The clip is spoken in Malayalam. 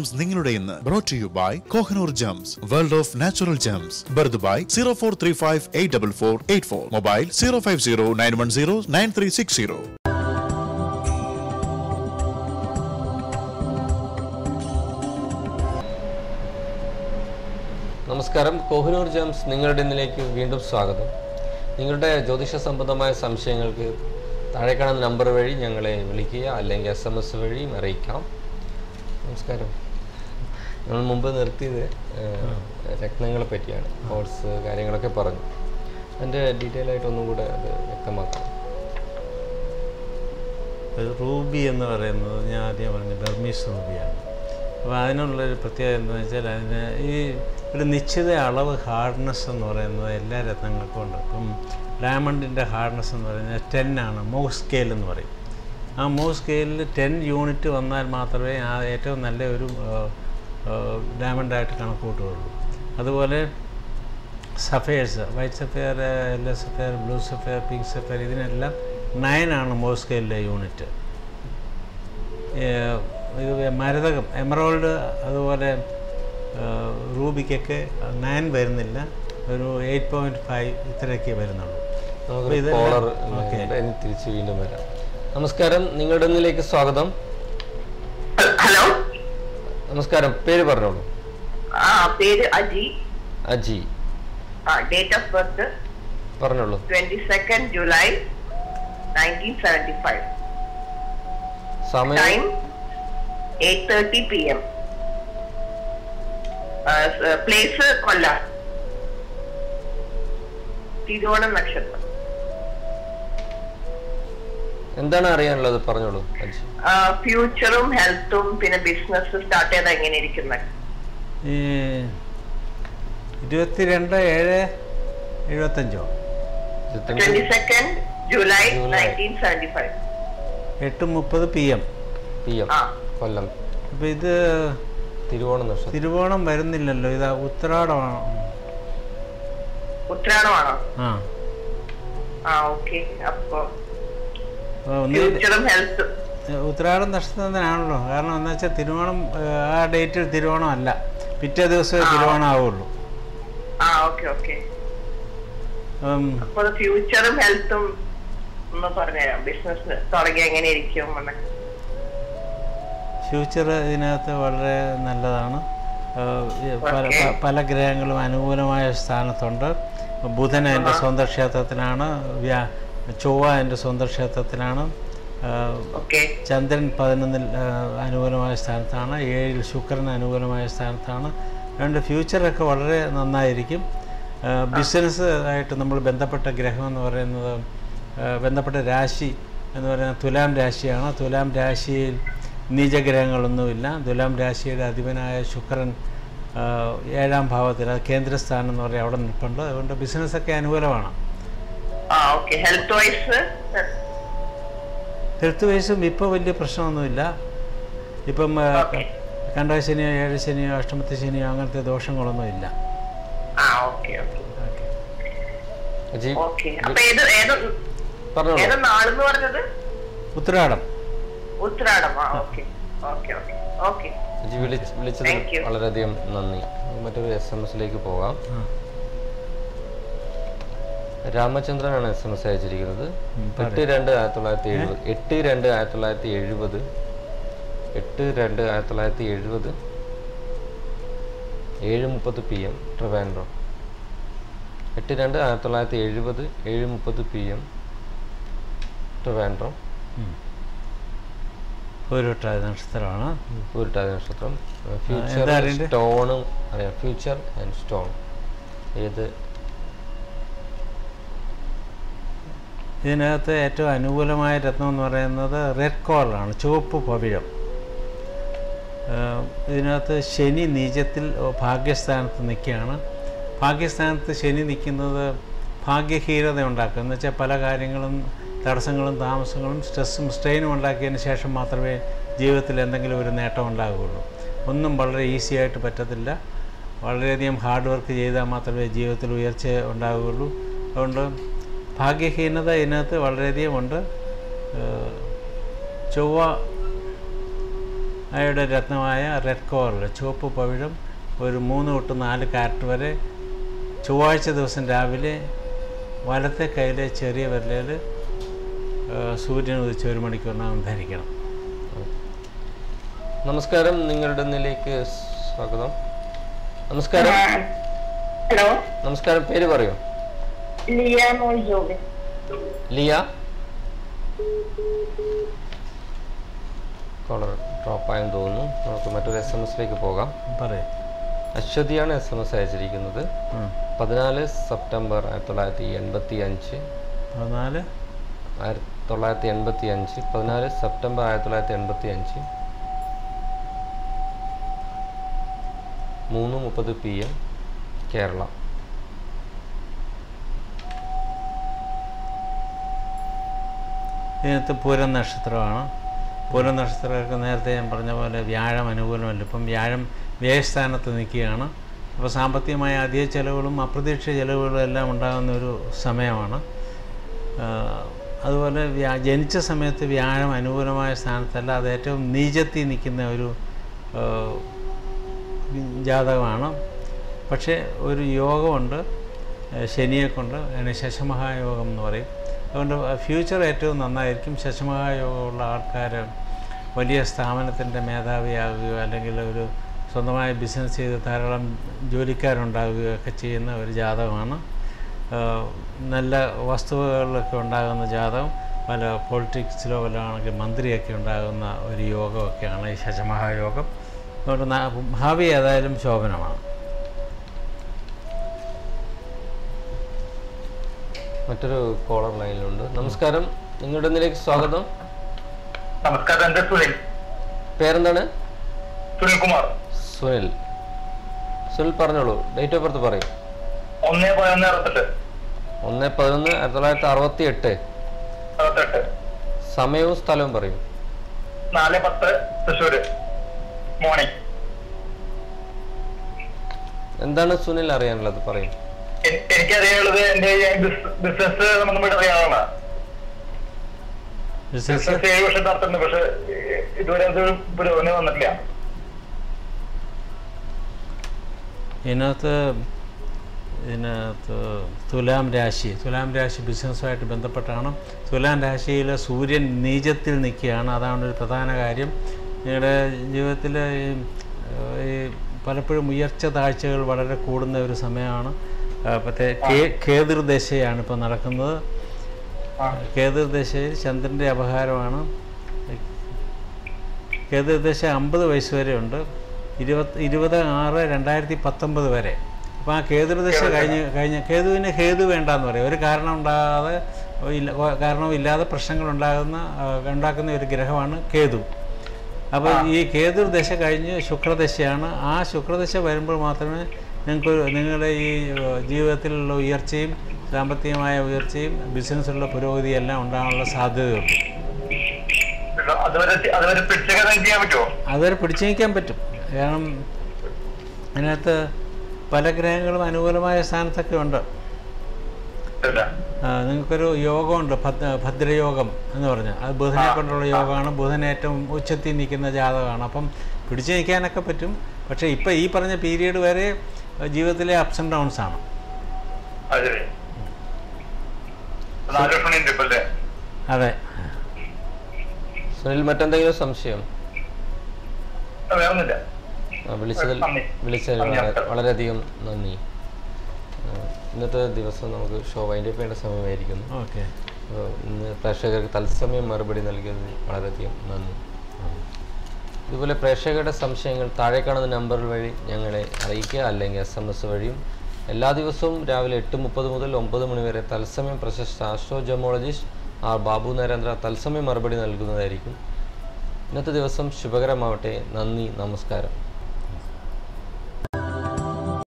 നിങ്ങളുടെ ഇന്ന് brought to you by Kohinoor gems world of natural gems Bur Dubai zero four three five eight double four eight four mobile zero five zero nine one zero nine three six zero നമസ്കാരം കോഹിനൂർ ജംസ് നിങ്ങളുടെ ഇന്നിലേക്ക് വീണ്ടും സ്വാഗതം നിങ്ങളുടെ ജ്യോതിഷ സംബന്ധമായ സംശയങ്ങൾക്ക് താഴെ കാണുന്ന നമ്പർ വഴി ഞങ്ങളെ വിളിക്കുക അല്ലെങ്കിൽ എസ് എം എസ് വഴിയും അറിയിക്കാം നമസ്കാരം നമ്മൾ മുമ്പ് നിർത്തിയത് ഏഹ്, രത്നങ്ങളെ പറ്റിയാണ് കോഴ്സ് കാര്യങ്ങളൊക്കെ പറഞ്ഞു അതിൻ്റെ ഡീറ്റെയിൽ ആയിട്ട് ഒന്നും കൂടെ അത് വ്യക്തമാക്കാം റൂബി എന്ന് പറയുന്നത് ഞാൻ ആദ്യം പറഞ്ഞ ബർമീസ് റൂബിയാണ് അപ്പോൾ അതിനുള്ളൊരു പ്രത്യേകത എന്താണെന്ന് വെച്ചാൽ അതിന് ഈ ഒരു നിശ്ചിത അളവ് ഹാർഡ്നെസ് എന്ന് പറയുന്നത് എല്ലാ രത്നങ്ങൾക്കും ഉണ്ട് ഇപ്പം ഡയമണ്ടിൻ്റെ ഹാർഡ്നെസ് എന്ന് പറയുന്നത് ടെൻ ആണ് മോ സ്കെയിൽ എന്ന് പറയും ആ മോ സ്കെയിലിൽ ടെൻ യൂണിറ്റ് വന്നാൽ മാത്രമേ ആ ഏറ്റവും നല്ല ഒരു ഡയമണ്ടായിട്ട് കണക്ക് കൂട്ടുകയുള്ളൂ അതുപോലെ sapphires white sapphire yellow sapphire blue sapphire pink sapphire ഇതിനെല്ലാം നയനാണ് മോസ്കെയിലെ യൂണിറ്റ് ഏഹ് ഇത് മരതകം എമറോൾഡ് അതുപോലെ ഏഹ് റൂബിക്കൊക്കെ നയൻ വരുന്നില്ല ഒരു എയ്റ്റ് പോയിൻറ്റ് ഫൈവ് ഇത്രയൊക്കെ വരുന്നുള്ളൂ നമുക്ക് ഇതെല്ലാം- കോളർ ഓക്കേ. ഇനി തിരിച്ച് വീണ്ടും വരാം നമസ്കാരം നിങ്ങളുടെ ഇന്നിലേക്ക് സ്വാഗതം ഹലോ നമസ്കാരം പേര് പറഞ്ഞോളൂ ആ പേര് അജി അജി ആ ഡേറ്റ് ഓഫ് ബർത്ത് പറഞ്ഞോളൂ twenty second July nineteen seventy five സമയം time eight thirty P M place Kollam Thiruvonam നക്ഷത്രം എന്താണ് അറിയാനുള്ളത് പറഞ്ഞോളൂ അജി ഫ്യൂച്ചറും ഹെൽത്തും പിന്നെ ബിസിനസ് സ്റ്റാർട്ട് ചെയ്താൽ എങ്ങനെ ഇരിക്കുന്നത് ഈ ഇരുപത്തിരണ്ട് ഏഴ് എഴുപത്തഞ്ചോ ഇരുപത്തഞ്ച് twenty second July July. Nineteen seventy five എട്ട് മുപ്പത് പി എം പി എം ആ കൊല്ലം അപ്പോൾ ഇത് തിരുവോണ നക്ഷത്രം തിരുവോണം വരുന്നില്ലല്ലോ ഇത് ഉത്രാടമാണോ ഉത്രാടമാണോ ആ ആ ഓക്കെ അപ്പൊ അപ്പോൾ ഒന്ന് ഫ്യൂച്ചറും ഹെൽത്തും ഉത്രാടം നക്ഷത്രത്തിനാണല്ലോ കാരണം എന്താ വെച്ചാൽ തിരുവോണം ഏഹ്, ആ ഡേറ്റിൽ തിരുവോണം അല്ല പിറ്റേ ദിവസമേ തിരുവോണം ആവുള്ളൂ ആ ഓക്കെ ഓക്കെ ഉം, അപ്പൊ ഫ്യൂച്ചറും ഹെൽത്തും ഒന്ന് പറഞ്ഞുതരാം ബിസിനസ് തുടങ്ങി എങ്ങനെ ഇരിക്കും എന്നൊക്കെ ഫ്യൂച്ചർ ഇതിനകത്ത് വളരെ നല്ലതാണ് ഏഹ്, ഈ പല Okay. പ- പല ഗ്രഹങ്ങളും അനുകൂലമായ സ്ഥാനത്തുണ്ട് ബുധൻ എൻ്റെ സ്വന്തം ക്ഷേത്രത്തിലാണ് വ്യാ ചൊവ്വ എൻ്റെ സ്വന്തം ക്ഷേത്രത്തിലാണ് ഏഹ്, ഓക്കെ ചന്ദ്രൻ പതിനൊന്നിൽ ആ, അനുകൂലമായ സ്ഥാനത്താണ് ഏഴിൽ ശുക്രൻ അനുകൂലമായ സ്ഥാനത്താണ് അതുകൊണ്ട് ഫ്യൂച്ചറൊക്കെ വളരെ നന്നായിരിക്കും ആ, ബിസിനസ് ആയിട്ട് നമ്മൾ ബന്ധപ്പെട്ട ഗ്രഹം എന്ന് പറയുന്നത് ആ, ബന്ധപ്പെട്ട രാശി എന്ന് പറയുന്നത് തുലാം രാശിയാണ് തുലാം രാശിയിൽ നീചഗ്രഹങ്ങളൊന്നുമില്ല തുലാം രാശിയുടെ അധിപനായ ശുക്രൻ ആ, ഏഴാം ഭാവത്തിൽ അത് കേന്ദ്രസ്ഥാനം എന്ന് പറയുക അവിടെ നിൽപ്പുണ്ട് അതുകൊണ്ട് ബിസിനസ്സൊക്കെ അനുകൂലമാണ് ആ ഓക്കെ ഹെൽത്ത് വൈസ് ഹെൽത്ത് വൈസും ഇപ്പോൾ വലിയ പ്രശ്നമൊന്നുമില്ല ഇപ്പം ആ, Okay. കണ്ടശനിയോ ഏഴ് ശനിയോ അഷ്ടമത്തെ ശനിയോ അങ്ങനത്തെ ദോഷങ്ങളൊന്നും ഇല്ല ആ okay okay okay Aji okay അപ്പൊ ഏത് ഏത് പറഞ്ഞോളൂ ഏത് നാളെന്ന് പറഞ്ഞത് ഉത്രാടം ഉത്രാടം ആ okay okay okay okay Aji വിളിച്ച് വിളിച്ചത് Thank you. വളരെയധികം നന്ദി മറ്റൊരു എസ് എം എസിലേക്ക് പോകാം ആ. രാമചന്ദ്രനാണ് എസ് എം എസ് അയച്ചിരിക്കുന്നത് ഉം, എട്ട് രണ്ട് ആയിരത്തി തൊള്ളായിരത്തി എഴുപത് എട്ട് രണ്ട് ആയിരത്തി തൊള്ളായിരത്തി എഴുപത് എട്ട് രണ്ട് ആയിരത്തി തൊള്ളായിരത്തി എഴുപത് ഏഴ് മുപ്പത് പി എം ട്രിവാൻഡ്രം എട്ട് രണ്ട് ആയിരത്തി തൊള്ളായിരത്തി എഴുപത് ഏഴ് മുപ്പത് പി എം ട്രിവാൻഡ്രം പൂരുട്ടായ നക്ഷത്രമാണ് പൂരിട്ടാതി നക്ഷത്രം എന്താ ഫ്യൂച്ചർ അറിയണ്ടേ? സ്റ്റോണും അറിയാം ഫ്യൂച്ചർ ആൻഡ് സ്റ്റോൺ ഏത് ഇതിനകത്ത് ഏറ്റവും അനുകൂലമായ രത്നം എന്ന് പറയുന്നത് റെഡ് കോളറാണ് ചുവപ്പ് പവിഴം ആ, ഇതിനകത്ത് ശനി നീചത്തിൽ ഭാഗ്യസ്ഥാനത്ത് നിൽക്കുകയാണ് ഭാഗ്യസ്ഥാനത്ത് ശനി നിൽക്കുന്നത് ഭാഗ്യഹീനത ഉണ്ടാക്കും എന്ന് വെച്ചാൽ പല കാര്യങ്ങളും തടസ്സങ്ങളും താമസങ്ങളും സ്ട്രെസ്സും സ്ട്രെയിനും ഉണ്ടാക്കിയതിന് ശേഷം മാത്രമേ ജീവിതത്തിൽ എന്തെങ്കിലും ഒരു നേട്ടം ഉണ്ടാകുകയുള്ളൂ ഒന്നും വളരെ ഈസി ആയിട്ട് പറ്റത്തില്ല വളരെയധികം ഹാർഡ് വർക്ക് ചെയ്താൽ മാത്രമേ ജീവിതത്തിൽ ഉയർച്ച ഉണ്ടാവുകയുള്ളൂ അതുകൊണ്ട് ഭാഗ്യഹീനത ഇതിനകത്ത് വളരെയധികം ഉണ്ട് ഏഹ് ചൊവ്വ അവയുടെ രത്നമായ റെഡ് കോറൽ ചുവപ്പ് പവിഴം ഒരു മൂന്ന് തൊട്ട് നാല് കാരറ്റ് വരെ ചൊവ്വാഴ്ച ദിവസം രാവിലെ വലത്തെ കയ്യിലെ ചെറിയ വിരലിൽ സൂര്യൻ ഉദിച്ച് ഒരു മണിക്കൂറിനകം ധരിക്കണം നമസ്കാരം നിങ്ങളുടെ ഇന്നിലേക്ക് സ്വാഗതം നമസ്കാരം ഹലോ നമസ്കാരം പേര് പറയൂ ലിയ മോൾ ജോബി ലിയ കോളർ ഡ്രോപ്പായെന്ന് തോന്നുന്നു നമുക്ക് മറ്റൊരു എസ് എം എസിലേക്ക് പോകാം പറയും അശ്വതിയാണ് എസ് എം എസ് അയച്ചിരിക്കുന്നത് പതിനാല് സെപ്റ്റംബർ ആയിരത്തി തൊള്ളായിരത്തി എൺപത്തി അഞ്ച് പതിനാല് ആയിരത്തി തൊള്ളായിരത്തി എൺപത്തി അഞ്ച് പതിനാല് സെപ്റ്റംബർ ആയിരത്തി തൊള്ളായിരത്തി എൺപത്തി അഞ്ച് മൂന്ന് മുപ്പത് പി എം കേരള ഇതിനകത്ത് പൂരം നക്ഷത്രമാണ് പൂരം നക്ഷത്രമൊക്കെ നേരത്തെ ഞാൻ പറഞ്ഞ പോലെ വ്യാഴം അനുകൂലമല്ല ഇപ്പം വ്യാഴം വ്യയസ്ഥാനത്ത് നിൽക്കുകയാണ് അപ്പോൾ സാമ്പത്തികമായ അധിക ചെലവുകളും അപ്രതീക്ഷിത ചെലവുകളും എല്ലാം ഉണ്ടാകുന്ന ഒരു സമയമാണ് ആ, അതുപോലെ വ്യാ ജനിച്ച സമയത്ത് വ്യാഴം അനുകൂലമായ സ്ഥാനത്തല്ല അത് ഏറ്റവും നീചത്തിൽ നിൽക്കുന്ന ഒരു ആ, ജാതകമാണ് പക്ഷേ ഒരു യോഗമുണ്ട് ഏഹ് ശനിയെ കൊണ്ട് അതിന് ശശമഹായോഗം എന്ന് പറയും അതുകൊണ്ട് ഫ്യൂച്ചർ ഏറ്റവും നന്നായിരിക്കും ശശമഹായോഗമുള്ള ആൾക്കാർ വലിയ സ്ഥാപനത്തിൻ്റെ മേധാവിയാകുകയോ അല്ലെങ്കിൽ ഒരു സ്വന്തമായ ബിസിനസ് ചെയ്ത് ധാരാളം ജോലിക്കാരുണ്ടാകുകയോ ഒക്കെ ചെയ്യുന്ന ഒരു ജാതകമാണ് ഏഹ് നല്ല വസ്തുവകളിലൊക്കെ ഉണ്ടാകുന്ന ജാതകം പല പൊളിറ്റിക്സിലോ വല്ലതാണെങ്കിൽ മന്ത്രിയൊക്കെ ഉണ്ടാകുന്ന ഒരു യോഗമൊക്കെയാണ് ഈ ശശമഹായോഗം അതുകൊണ്ട് നാ- ഭാവി ഏതായാലും ശോഭനമാണ് മറ്റൊരു കോളർ ലൈനിലുണ്ട് നമസ്കാരം നിങ്ങളുടെ ഇന്നിലേക്ക് സ്വാഗതം നമസ്കാരം എന്റെ സുനിൽ പേരെന്താണ് സുനിൽ കുമാർ സുനിൽ സുനിൽ പറഞ്ഞോളൂ ഡേറ്റ് ഓഫ് ബർത്ത് പറയും ഒന്ന് പതിനൊന്ന് അറുപത്തെട്ട് ഒന്ന് പതിനൊന്ന് ആയിരത്തി തൊള്ളായിരത്തി അറുപത്തി എട്ട് അറുപത്തെട്ട് സമയവും സ്ഥലവും പറയും നാല് പത്ത് തൃശ്ശൂര് മോർണിംഗ് എന്താണ് സുനിൽ അറിയാനുള്ളത് പറയും എ- എനിക്കറിയാനുള്ളത് എന്റെ ബിസിനസ് സംബന്ധമായിട്ട് അറിയാവുന്നതാണ് ബിസിനസ് ബിസിനസ് ഏഴ് വർഷം നടത്തുന്നു പക്ഷെ ഏഹ്, ഇതുവരെ അത് പുരോഗതി വന്നിട്ടില്ല ഇതിനകത്ത് ഇതിനകത്ത് തുലാം രാശി തുലാം രാശി ബിസിനസ്സുമായിട്ട് ബന്ധപ്പെട്ടാണ് തുലാം രാശിയിൽ സൂര്യൻ നീചത്തിൽ നിൽക്കുകയാണ് അതാണ് ഒരു പ്രധാന കാര്യം നിങ്ങളുടെ ജീവിതത്തിൽ ഈ, ഏഹ്, ഈ പലപ്പോഴും ഉയർച്ച താഴ്ചകൾ വളരെ കൂടുന്ന ഒരു സമയമാണ് മറ്റേ കേ കേതുർദശയാണ് ഇപ്പോൾ നടക്കുന്നത് ആ. കേതുർദശയിൽ ചന്ദ്രൻ്റെ അപഹാരമാണ് കേതുദശ അമ്പത് വയസ്സ് വരെ ഉണ്ട് ഇരുപത് ഇരുപത് ആറ് രണ്ടായിരത്തി പത്തൊമ്പത് വരെ അപ്പോൾ ആ കേതുദശ കഴിഞ്ഞ് കഴിഞ്ഞ കേതുവിന് ഹേതു വേണ്ടാന്ന് പറയും ഒരു കാരണം ഉണ്ടാകാതെ ഇല്ല കാരണവും ഇല്ലാതെ പ്രശ്നങ്ങൾ ഉണ്ടാകുന്ന ആ, ഉണ്ടാക്കുന്ന ഒരു ഗ്രഹമാണ് കേതു അപ്പോൾ ഈ കേതു ദശ കഴിഞ്ഞ് ശുക്രദശയാണ് ആ ശുക്രദശ വരുമ്പോൾ മാത്രമേ നിങ്ങൾക്ക് നിങ്ങളുടെ ഈ ഏഹ്, ജീവിതത്തിലുള്ള ഉയർച്ചയും സാമ്പത്തികമായ ഉയർച്ചയും ബിസിനസ്സിലുള്ള പുരോഗതിയും എല്ലാം ഉണ്ടാകാനുള്ള സാധ്യതയുള്ളൂ അതുവരെ അതുവരെ പിടിച്ചൊക്കെ ചെയ്യാൻ പറ്റുമോ അതുവരെ പിടിച്ചു നിൽക്കാൻ പറ്റും കാരണം അതിനകത്ത് പല ഗ്രഹങ്ങളും അനുകൂലമായ സ്ഥാനത്തൊക്കെ ഉണ്ട് ഇല്ല. ആ, നിങ്ങൾക്കൊരു യോഗമുണ്ട് ഭദ്ര ഭദ്രയോഗം എന്ന് പറഞ്ഞാൽ അത് ബുധനെ കൊണ്ടുള്ള യോഗമാണ് ബുധൻ ഏറ്റവും ഉച്ചത്തിൽ നിൽക്കുന്ന ജാതകമാണ് അപ്പം പിടിച്ചു നിൽക്കാനൊക്കെ പറ്റും പക്ഷേ ഇപ്പം ഈ പറഞ്ഞ പീരീഡ് വരെ ജീവിതത്തിലെ അപ്സ് ആൻഡ് ഡൗൺസ് ആണ് അത് ശരി നാല് വർഷം ഉണ്ട് ഇപ്പൊ അല്ലേ അതെ സുനിൽ മറ്റെന്തെങ്കിലും സംശയം ആ, വേറെ ഒന്നുമില്ല ആ, വിളിച്ചതിൽ നന്ദി. വിളിച്ചതിൽ നന്ദി, വളരെ- ഡോക്ടർ. വളരെയധികം നന്ദി ആ, ഇന്നത്തെ ദിവസം നമുക്ക് ഷോ വൈൻഡപ്പ് ചെയ്യേണ്ട സമയമായിരിക്കുന്നു ഓക്കെ അപ്പോൾ ഇന്ന് പ്രേക്ഷകർക്ക് തത്സമയം മറുപടി നൽകിയതിന് വളരെയധികം നന്ദി ഇതുപോലെ പ്രേക്ഷകരുടെ സംശയങ്ങൾ താഴെ കാണുന്ന നമ്പർ വഴി ഞങ്ങളെ അറിയിക്കുക അല്ലെങ്കിൽ എസ് എം എസ് വഴിയും എല്ലാ ദിവസവും രാവിലെ എട്ട് മുപ്പത് മുതൽ ഒമ്പത് മണി വരെ തത്സമയം പ്രശസ്ത astro gemologist R Babu Narendra തത്സമയം മറുപടി നൽകുന്നതായിരിക്കും ഇന്നത്തെ ദിവസം ശുഭകരമാവട്ടെ നന്ദി നമസ്കാരം